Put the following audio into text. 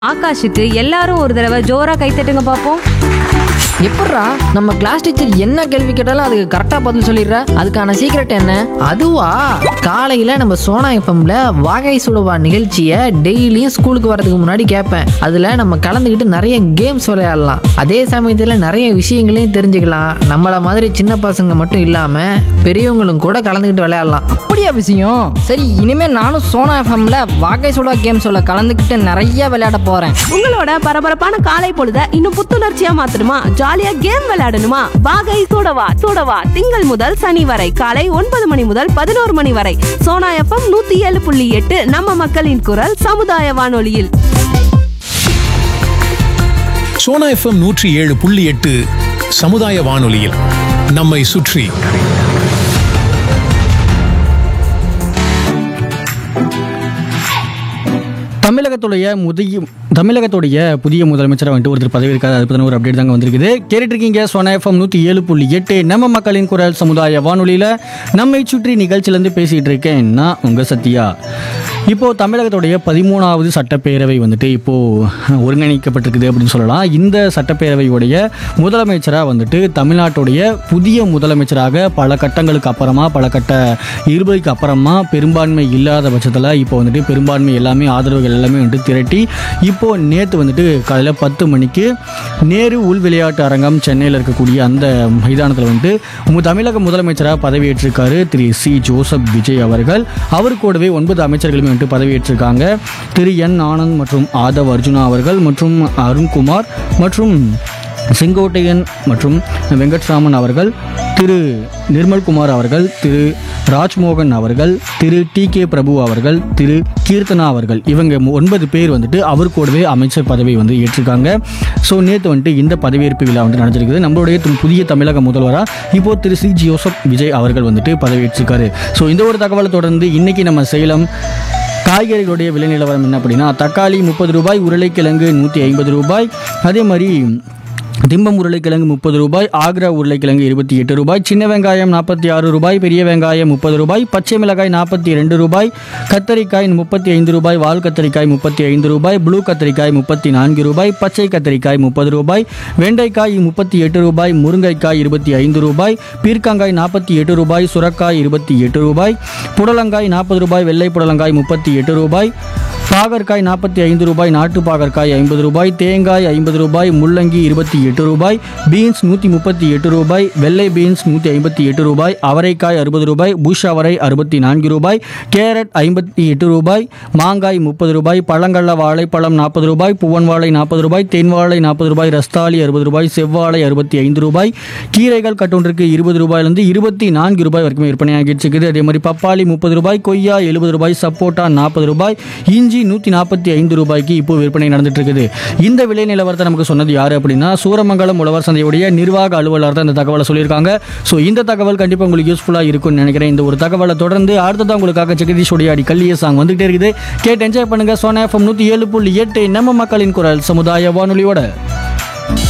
ஆகாஷுக்கு எல்லாரும் ஒரு தடவை ஜோரா கைத்தட்டுங்க பார்ப்போம் எப்பட்றா நம்ம கிளாஸ் டீச்சர் என்ன கேள்வி கேட்டாலும் அதுக்கு கரெக்டா பதில் சொல்லிடுற அதுக்கான சீக்ரெட் என்ன அதுவா காலையில நம்ம சோனா எஃப்எம்ல வாகை சுடுவா நிகழ்ச்சியை டெய்லியும் ஸ்கூலுக்கு வரதுக்கு முன்னாடி கேட்பேன் அதுல நம்ம கலந்துக்கிட்டு நிறைய கேம்ஸ் விளையாடலாம் அதே சமயத்துல நிறைய விஷயங்களையும் தெரிஞ்சுக்கலாம் நம்மள மாதிரி சின்ன பசங்க மட்டும் இல்லாம பெரியவங்களும் கூட கலந்துக்கிட்டு விளையாடலாம் அப்படியா விஷயம் சரி இனிமே நானும் சோனா எஃப்எம்ல வாகை சுடா கேம்ஸோட கலந்துக்கிட்டு நிறைய விளையாட போறேன் உங்களோட பரபரப்பான காலை பொழுத இன்னும் புத்துணர்ச்சியா மாத்தணுமா ஜாலியா கேம் விளையாடணுமா வாகை சூடவா சூடவா திங்கள் முதல் சனி வரை காலை ஒன்பது மணி முதல் பதினோரு மணி வரை சோனா எஃப்எம் நூத்தி ஏழு புள்ளி எட்டு நம்ம மக்களின் குரல் சமுதாய வானொலியில் சோனா எஃப்எம் நூற்றி ஏழு புள்ளி எட்டு சமுதாய வானொலியில் நம்மை சுற்றி தமிழகத்துடைய முதிய தமிழகத்துடைய புதிய முதலமைச்சரை வந்துட்டு ஒருத்தர் பதவி இருக்காது அது பற்றின ஒரு அப்டேட் தாங்க வந்திருக்குது கேட்டுட்டு இருக்கீங்க சோனா எஃப்எம் நூற்றி ஏழு புள்ளி எட்டு நம்ம மக்களின் குரல் சமுதாய வானொலியில் நம்மை சுற்றி நிகழ்ச்சியிலேருந்து பேசிகிட்டு இருக்கேன் நான் உங்கள் சத்யா இப்போது தமிழகத்துடைய பதிமூணாவது சட்டப்பேரவை வந்துட்டு இப்போது ஒருங்கிணைக்கப்பட்டிருக்குது அப்படின்னு சொல்லலாம் இந்த சட்டப்பேரவையுடைய முதலமைச்சராக வந்துட்டு தமிழ்நாட்டுடைய புதிய முதலமைச்சராக பல கட்டங்களுக்கு அப்புறமா பல கட்ட இருபதுக்கு அப்புறமா பெரும்பான்மை இல்லாத பட்சத்தில் இப்போ வந்துட்டு பெரும்பான்மை எல்லாமே ஆதரவுகள் எல்லாமே வந்துட்டு திரட்டி இப்போ நேற்று வந்துட்டு காலையில் பத்து மணிக்கு நேரு உள் விளையாட்டு அரங்கம் சென்னையில் இருக்கக்கூடிய அந்த மைதானத்தில் வந்துட்டு மு- தமிழக முதலமைச்சராக பதவியேற்றிருக்காரு திரு சி ஜோசப் விஜய் அவர்கள் அவர் கூடவே ஒன்பது அமைச்சர்களுமே வந்துட்டு பதவியேற்றிருக்காங்க திரு என் ஆனந்த் மற்றும் ஆதவ் அர்ஜுனா அவர்கள் மற்றும் அருண்குமார் மற்றும் செங்கோட்டையன் மற்றும் வெங்கட்ராமன் அவர்கள் திரு நிர்மல்குமார் அவர்கள் திரு ராஜ்மோகன் அவர்கள் திரு டி கே பிரபு அவர்கள் திரு கீர்த்தனா அவர்கள் இவங்க மு- ஒன்பது பேர் வந்துட்டு அவர் கூடவே அமைச்சர் பதவி வந்து ஏற்றிருக்காங்க ஸோ நேற்று வந்துட்டு இந்த பதவியேற்பு விழா வந்து நடந்திருக்குது நம்மளுடைய து- புதிய தமிழக முதல்வராக இப்போ திரு சி ஜோசப் விஜய் அவர்கள் வந்துட்டு பதவியேற்றிருக்காரு ஸோ இந்த ஒரு தகவலை தொடர்ந்து இன்னைக்கு நம்ம சேலம் காய்கறிகளுடைய விலை நிலவரம் என்ன அப்படின்னா தக்காளி முப்பது ரூபாய் உருளைக்கிழங்கு நூற்றி ஐம்பது ரூபாய் அதே மாதிரி திம்பம் உருளைக்கிழங்கு முப்பது ரூபாய் ஆக்ரா உருளைக்கிழங்கு இருபத்தி எட்டு ரூபாய் சின்ன வெங்காயம் நாற்பத்தி ஆறு ரூபாய் பெரிய வெங்காயம் முப்பது ரூபாய் பச்சை மிளகாய் நாற்பத்தி ரெண்டு ரூபாய் கத்தரிக்காய் முப்பத்தி ஐந்து ரூபாய் வால் கத்தரிக்காய் முப்பத்தி ஐந்து ரூபாய் ப்ளூ கத்தரிக்காய் முப்பத்தி நான்கு ரூபாய் பச்சை கத்தரிக்காய் முப்பது ரூபாய் வெண்டைக்காய் முப்பத்தி எட்டு ரூபாய் முருங்கைக்காய் இருபத்தி ஐந்து ரூபாய் பீர்க்கங்காய் நாற்பத்தி எட்டு ரூபாய் சுரக்காய் இருபத்தி எட்டு ரூபாய் புடலங்காய் நாற்பது ரூபாய் வெள்ளை புடலங்காய் முப்பத்தி எட்டு ரூபாய் பாகற்காய் நாற்பத்தி ஐந்து ரூபாய் நாட்டு பாகற்காய் ஐம்பது ரூபாய் தேங்காய் ஐம்பது ரூபாய் முள்ளங்கி இருபத்தி எட்டு ரூபாய் பீன்ஸ் நூற்றி முப்பத்தி எட்டு ரூபாய் வெள்ளை பீன்ஸ் நூற்றி ஐம்பத்தி எட்டு ரூபாய் அவரைக்காய் அறுபது ரூபாய் புஷ் அவரை அறுபத்தி நான்கு ரூபாய் கேரட் ஐம்பத்தி எட்டு ரூபாய் மாங்காய் முப்பது ரூபாய் பழங்கள்ள வாழைப்பழம் நாற்பது ரூபாய் பூவன் வாழை நாற்பது ரூபாய் தென் வாழை நாற்பது ரூபாய் ரஸ்தாளி அறுபது ரூபாய் செவ்வாழை அறுபத்தி ஐந்து ரூபாய் கீரைகள் கட்டொன்றுக்கு இருபது ரூபாயிலிருந்து இருபத்தி நான்கு ரூபாய் வரைக்கும் விற்பனையாகிட்டு இருக்குது அதே மாதிரி பப்பாளி முப்பது ரூபாய் கொய்யா எழுபது ரூபாய் சப்போட்டா நாற்பது ரூபாய் இஞ்சி நூற்றி நாற்பத்தி ஐந்து ரூபாய்க்கு இப்போ விற்பனை நடந்துட்டு இருக்குது இந்த விலை நிலவரத்தை நமக்கு சொன்னது யாரு அப்படின்னா சூரமங்கலம் உழவர் சந்தையுடைய நிர்வாக அலுவலர் தான் இந்த தகவலை சொல்லியிருக்காங்க ஸோ இந்த தகவல் கண்டிப்பாக உங்களுக்கு யூஸ்ஃபுல்லாக இருக்கும்னு நினைக்கிறேன் இந்த ஒரு தகவலை தொடர்ந்து அடுத்ததான் உங்களுக்காக ஜெகதீஷோடைய அடி கல்லிய சாங் வந்துகிட்டே இருக்குது கேட்டு என்ஜாய் பண்ணுங்க சோனா எஃப்எம் நூற்றி ஏழு புள்ளி எட்டு நம்ம மக்களின் குரல் சமுதாய வானொலியோட